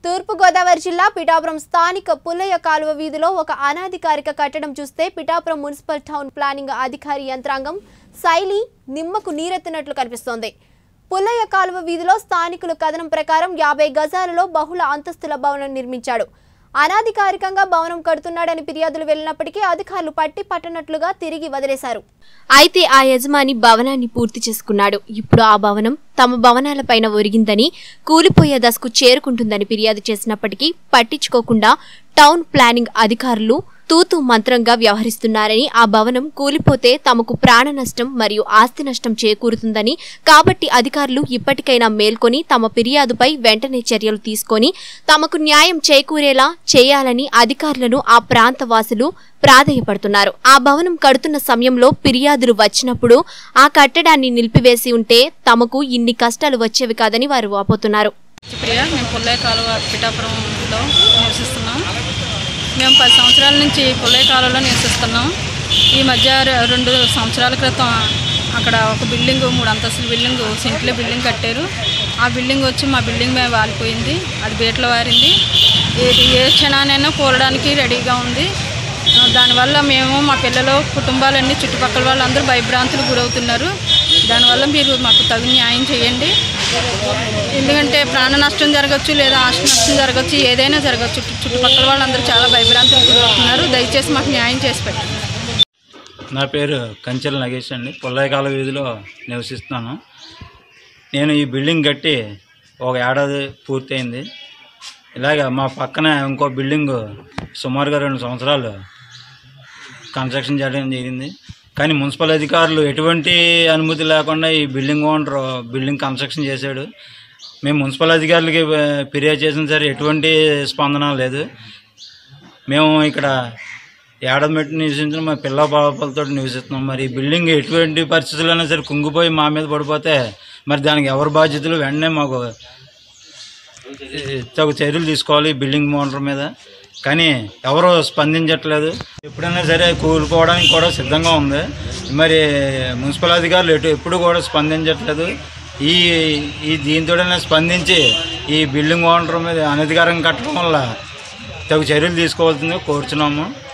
తూర్పుగోదావరి జిల్లా పిఠాపురం స్థానిక పుల్లయ్య కాలువ వీధిలో ఒక అనాధికారిక కట్టడం చూస్తే పిఠాపురం మున్సిపల్ టౌన్ ప్లానింగ్ అధికారి యంత్రాంగం శైలి నిమ్మకు నీరెత్తినట్లు కనిపిస్తోంది పుల్లయ్య కాలువ వీధిలో స్థానికుల కథనం ప్రకారం యాభై గజాలలో బహుళ అంతస్తుల భవనం నిర్మించాడు అనాధికారికంగా భవనం కడుతున్నాడని ఫిర్యాదులు వెళ్ళినప్పటికీ అధికారులు పట్టి పట్టనట్లుగా తిరిగి వదిలేశారు అయితే ఆ యజమాని భవనాన్ని పూర్తి చేసుకున్నాడు ఇప్పుడు ఆ భవనం తమ భవనాలపైన ఒరిగిందని కూలిపోయే దశకు చేరుకుంటుందని ఫిర్యాదు చేసినప్పటికీ పట్టించుకోకుండా టౌన్ ప్లానింగ్ అధికారులు తూతు మంత్రంగా వ్యవహరిస్తున్నారని ఆ భవనం కూలిపోతే తమకు ప్రాణ నష్టం మరియు ఆస్తి నష్టం చేకూరుతుందని కాబట్టి అధికారులు ఇప్పటికైనా మేల్కొని తమ ఫిర్యాదుపై వెంటనే చర్యలు తీసుకొని తమకు న్యాయం చేకూరేలా చేయాలని అధికారులను ఆ ప్రాంత వాసులు ప్రాధేయపడుతున్నారు ఆ భవనం కడుతున్న సమయంలో ఫిర్యాదులు వచ్చినప్పుడు ఆ కట్టడాన్ని నిలిపివేసి ఉంటే తమకు ఇన్ని కష్టాలు వచ్చేవి కాదని వారు వాపోతున్నారు ప్రియ మేము పుల్లయ్య కాలువ పిఠాపురంలో నివసిస్తున్నాం మేము పది సంవత్సరాల నుంచి పుల్లయ్య కాలువలో నివసిస్తున్నాం ఈ మధ్య రె- రెండు సంవత్సరాల క్రితం అక్కడ ఒక బిల్డింగ్ మూడు అంతస్తుల బిల్డింగ్ సెంట్లో బిల్డింగ్ కట్టారు ఆ బిల్డింగ్ వచ్చి మా బిల్డింగ్ మీద వాలిపోయింది అది బీటలు వారింది ఏ ఏ క్షణానైనా కూలడానికి రెడీగా ఉంది ఆ, దానివల్ల మేము మా పిల్లలు కుటుంబాలన్నీ చుట్టుపక్కల వాళ్ళందరూ భయభ్రాంతులు గురవుతున్నారు దానివల్ల మీరు మాకు తగు న్యాయం చేయండి ఎందుకంటే ప్రాణ నష్టం జరగచ్చు లేదా ఆస్తి నష్టం జరగచ్చు ఏదైనా జరగచ్చు చుట్టు- చుట్టుపక్కల వాళ్ళందరూ చాలా భయభ్రాంతులు గురవుతున్నారు దయచేసి మాకు న్యాయం చేసి పెట్టండి నా పేరు కంచెల నగేష్ అండి పుల్లయ్యకాల వీధిలో నివసిస్తున్నాను నేను ఈ బిల్డింగ్ కట్టి ఒక ఏడాది పూర్తయింది ఇలాగ మా పక్కన ఇంకో బిల్డింగ్ సుమారుగా రెండు సంవత్సరాలు కన్స్ట్రక్షన్ చేయడం జరిగింది కానీ మున్సిపల్ అధికారులు ఎటువంటి అనుమతి లేకుండా ఈ బిల్డింగ్ ఓనర్ బిల్డింగ్ కన్స్ట్రక్షన్ చేశాడు మేము మున్సిపల్ అధికారులకి ఆ, ఫిర్యాదు చేసిన సరే ఎటువంటి స్పందన లేదు మేము ఇక్కడ ఏడాది మెట్టి నివసించిన మా పిల్ల పాపలతో నివసిస్తున్నాం మరి ఈ బిల్డింగ్ ఎటువంటి పరిస్థితుల్లోనే సరే కుంగిపోయి మా మీద పడిపోతే మరి దానికి ఎవరు బాధ్యతలు వెంటనే మాకు ఈ, తగు చర్యలు తీసుకోవాలి ఈ బిల్డింగ్ ఓనర్ మీద కానీ ఎవరు స్పందించట్లేదు ఎప్పుడైనా సరే కూలిపోవడానికి కూడా సిద్ధంగా ఉంది మరి మున్సిపల్ అధికారులు ఎటు ఎప్పుడు కూడా స్పందించట్లేదు ఈ ఈ దీంతోనే స్పందించి ఈ బిల్డింగ్ ఓనర్ మీద అనధికారంగా కట్టడం వల్ల తగు చర్యలు తీసుకోవాల్సిందిగా కోరుచున్నాము